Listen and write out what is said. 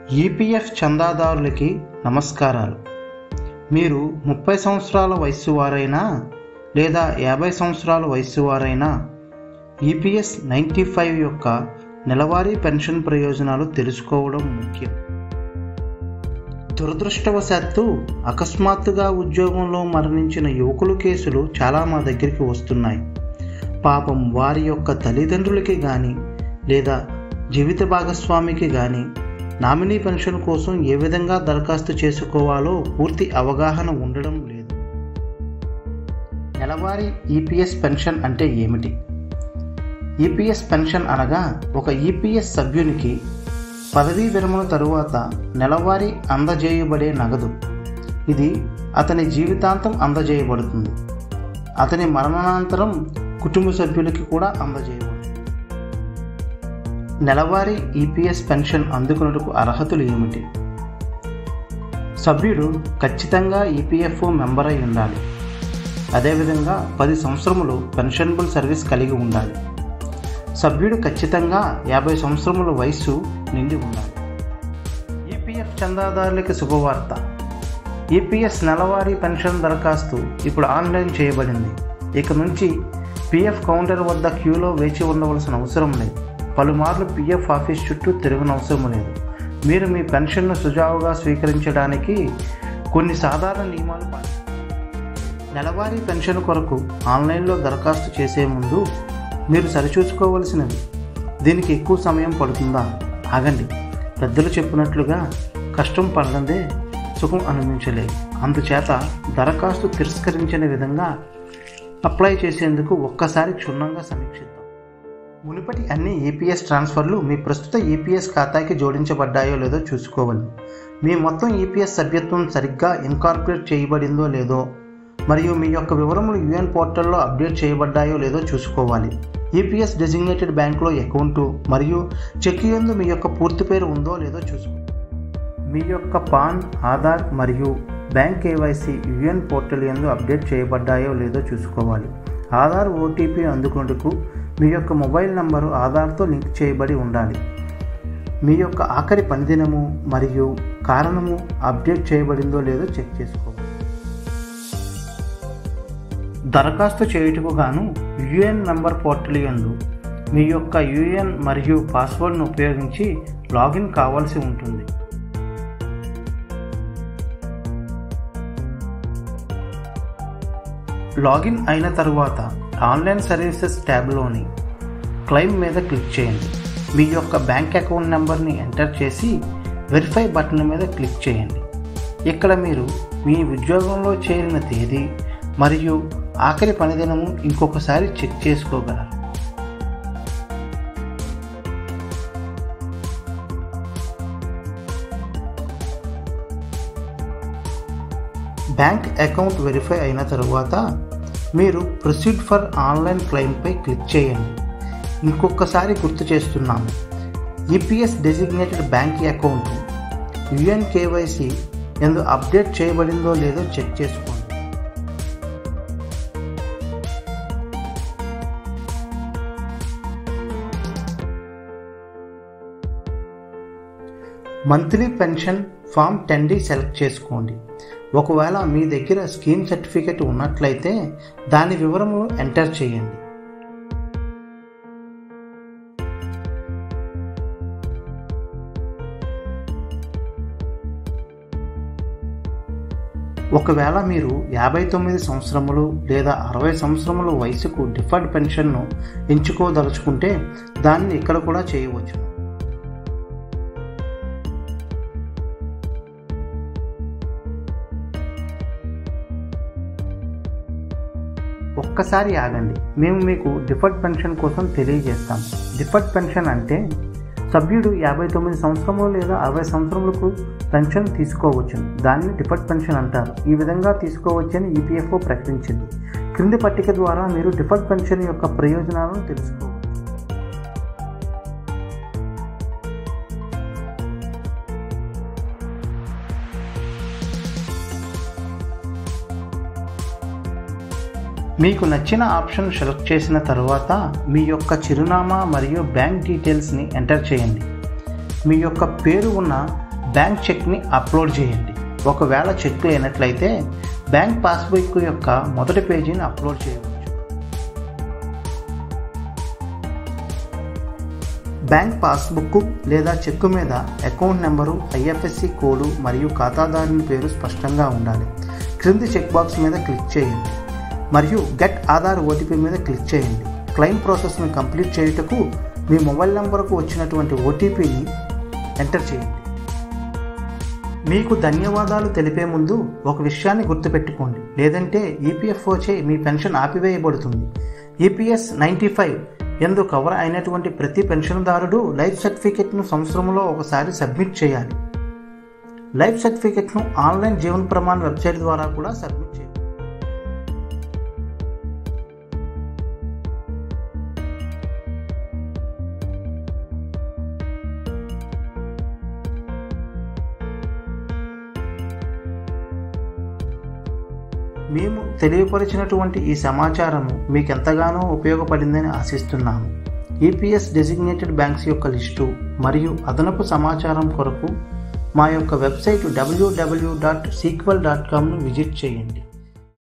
EPF చందాదారులకి నమస్కారాలు మీరు ముప్పై సంవత్సరాల వయస్సు వారైనా లేదా యాభై సంవత్సరాల వయస్సు వారైనా ఈపీఎస్ నైంటీ ఫైవ్ యొక్క నెలవారీ పెన్షన్ ప్రయోజనాలు తెలుసుకోవడం ముఖ్యం దురదృష్టవశాత్తు అకస్మాత్తుగా ఉద్యోగంలో మరణించిన యువకుల కేసులు చాలా మా దగ్గరికి వస్తున్నాయి పాపం వారి యొక్క తల్లిదండ్రులకి కానీ లేదా జీవిత భాగస్వామికి కానీ నామినీ పెన్షన్ కోసం ఏ విధంగా దరఖాస్తు చేసుకోవాలో పూర్తి అవగాహన ఉండడం లేదు నెలవారీ ఈపీఎస్ పెన్షన్ అంటే ఏమిటి ఈపీఎస్ పెన్షన్ అనగా ఒక ఈపీఎస్ సభ్యునికి పదవీ విరమణ తరువాత నెలవారీ అందజేయబడే నగదు ఇది అతని జీవితాంతం అందజేయబడుతుంది అతని మరణానంతరం కుటుంబ సభ్యులకి కూడా అందజేయబడుతుంది నెలవారీ ఈపీఎస్ పెన్షన్ అందుకున్నకు అర్హతలు ఏమిటి సభ్యుడు ఖచ్చితంగా ఈపీఎఫ్ఓ మెంబర్ అయి ఉండాలి అదేవిధంగా పది సంవత్సరములు పెన్షనబుల్ సర్వీస్ కలిగి ఉండాలి సభ్యుడు ఖచ్చితంగా యాభై సంవత్సరముల వయస్సు నిండి ఉండాలి ఈపీఎఫ్ చందాదారులకి శుభవార్త ఈపీఎస్ నెలవారీ పెన్షన్ దరఖాస్తు ఇప్పుడు ఆన్లైన్ చేయబడింది ఇక నుంచి పిఎఫ్ కౌంటర్ వద్ద క్యూలో వేచి ఉండవలసిన అవసరం లేదు పలుమార్లు పిఎఫ్ ఆఫీస్ చుట్టూ తిరగనవసరం లేదు మీరు మీ పెన్షన్ను సుజావుగా స్వీకరించడానికి కొన్ని సాధారణ నియమాలు పాటించాలి నెలవారీ పెన్షన్ కొరకు ఆన్లైన్లో దరఖాస్తు చేసే ముందు మీరు సరిచూసుకోవలసినవి దీనికి ఎక్కువ సమయం పడుతుందా ఆగండి పెద్దలు చెప్పినట్లుగా కష్టం పడదందే సుఖం అనుభవించలేదు అందుచేత దరఖాస్తు తిరస్కరించిన విధంగా అప్లై చేసేందుకు ఒక్కసారి క్షుణ్ణంగా సమీక్షిద్దాం మునుపటి అన్ని ఈపీఎస్ ట్రాన్స్ఫర్లు మీ ప్రస్తుత ఈపీఎస్ ఖాతాకి జోడించబడ్డాయో లేదో చూసుకోవాలి మీ మొత్తం ఈపీఎస్ సభ్యత్వం సరిగ్గా ఇన్కార్పొరేట్ చేయబడిందో లేదో మరియు మీ యొక్క వివరములు యూఎన్ పోర్టల్లో అప్డేట్ చేయబడ్డాయో లేదో చూసుకోవాలి ఈపీఎస్ డెసిగ్నేటెడ్ బ్యాంకులో అకౌంటు మరియు చెక్ యందు మీ యొక్క పూర్తి పేరు ఉందో లేదో చూసుకోవాలి మీ యొక్క పాన్ ఆధార్ మరియు బ్యాంక్ కేవైసీ యూఎన్ పోర్టల్ యందు అప్డేట్ చేయబడ్డాయో లేదో చూసుకోవాలి ఆధార్ ఓటీపీ అందుకున్నట్టుకు మీ యొక్క మొబైల్ నంబరు ఆధార్తో లింక్ చేయబడి ఉండాలి మీ యొక్క ఆఖరి పనిదినము మరియు కారణము అప్డేట్ చేయబడిందో లేదో చెక్ చేసుకోవాలి దరఖాస్తు చేయుటకు గాను యుఎన్ నంబర్ పోర్టల్ యందు మీ యొక్క యుఎన్ మరియు పాస్వర్డ్ను ఉపయోగించి లాగిన్ కావాల్సి ఉంటుంది లాగిన్ అయిన తరువాత ఆన్లైన్ సర్వీసెస్ ట్యాబ్లోని క్లెయిమ్ మీద క్లిక్ చేయండి మీ యొక్క బ్యాంక్ అకౌంట్ నెంబర్ని ఎంటర్ చేసి వెరిఫై బటన్ మీద క్లిక్ చేయండి ఇక్కడ మీరు మీ ఉద్యోగంలో చేరిన తేదీ మరియు ఆఖరి పనిదినము ఇంకొకసారి చెక్ చేసుకోగలరు బ్యాంక్ అకౌంట్ వెరిఫై అయిన తరువాత మీరు ప్రొసీడ్ ఫర్ ఆన్లైన్ క్లెయిమ్పై క్లిక్ చేయండి ఇంకొకసారి గుర్తు చేస్తున్నాము EPS designated bank account UN KYC ఎందు అప్డేట్ చేయబడిందో లేదో చెక్ చేసుకోండి monthly pension form ten D select చేసుకోండి ఒకవేళ మీ దగ్గర స్కీమ్ సర్టిఫికెట్ ఉన్నట్లయితే దాని వివరములు ఎంటర్ చేయండి ఒకవేళ మీరు యాభై తొమ్మిది సంవత్సరములు లేదా అరవై సంవత్సరముల వయసుకు డిఫర్డ్ పెన్షన్ను ఎంచుకోదలుచుకుంటే దాన్ని ఇక్కడ కూడా చేయవచ్చు ఒక్కసారి ఆగండి మేము మీకు డిఫర్డ్ పెన్షన్ కోసం తెలియజేస్తాం డిఫర్డ్ పెన్షన్ అంటే సభ్యుడు యాభై తొమ్మిది సంవత్సరములు లేదా అరవై సంవత్సరములకు పెన్షన్ తీసుకోవచ్చు దాన్ని డిఫర్డ్ పెన్షన్ అంటారు ఈ విధంగా తీసుకోవచ్చని ఈపీఎఫ్ఓ ప్రకటించింది క్రింది పట్టిక ద్వారా మీరు డిఫర్డ్ పెన్షన్ యొక్క ప్రయోజనాలను తెలుసుకోవచ్చు మీకు నచ్చిన ఆప్షన్ సెలెక్ట్ చేసిన తర్వాత మీ యొక్క చిరునామా మరియు బ్యాంక్ డీటెయిల్స్ని ఎంటర్ చేయండి మీ యొక్క పేరు ఉన్న బ్యాంక్ చెక్ని అప్లోడ్ చేయండి ఒకవేళ చెక్ లేనట్లయితే బ్యాంక్ పాస్బుక్ యొక్క మొదటి పేజీని అప్లోడ్ చేయవచ్చు బ్యాంక్ పాస్బుక్ లేదా చెక్కు మీద అకౌంట్ నెంబరు ఐఎఫ్ఎస్సి కోడ్ మరియు ఖాతాదారుని పేరు స్పష్టంగా ఉండాలి క్రింది చెక్ బాక్స్ మీద క్లిక్ చేయండి మరియు గెట్ ఆధార్ ఓటీపీ మీద క్లిక్ చేయండి క్లెయిమ్ ప్రాసెస్ని కంప్లీట్ చేయుటకు మీ మొబైల్ నెంబర్కు వచ్చినటువంటి ఓటీపీని ఎంటర్ చేయండి మీకు ధన్యవాదాలు తెలిపే ముందు ఒక విషయాన్ని గుర్తుపెట్టుకోండి లేదంటే ఈపీఎఫ్ఓచే మీ పెన్షన్ ఆపివేయబడుతుంది ఈపీఎస్ నైంటీ ఫైవ్ ఎందు కవర్ అయినటువంటి ప్రతి పెన్షన్దారుడు లైఫ్ సర్టిఫికెట్ను సంవత్సరంలో ఒకసారి సబ్మిట్ చేయాలి లైఫ్ సర్టిఫికెట్ను ఆన్లైన్ జీవన్ ప్రమాణ్ వెబ్సైట్ ద్వారా కూడా సబ్మిట్ చేయాలి మేము తెలియపరిచినటువంటి ఈ సమాచారము మీకు ఎంతగానో ఉపయోగపడిందని ఆశిస్తున్నాము ఈపీఎస్ డెసిగ్నేటెడ్ బ్యాంక్స్ యొక్క లిస్టు మరియు అదనపు సమాచారం కొరకు మా యొక్క website WWW dot sequel dot కామ్ను విజిట్ చేయండి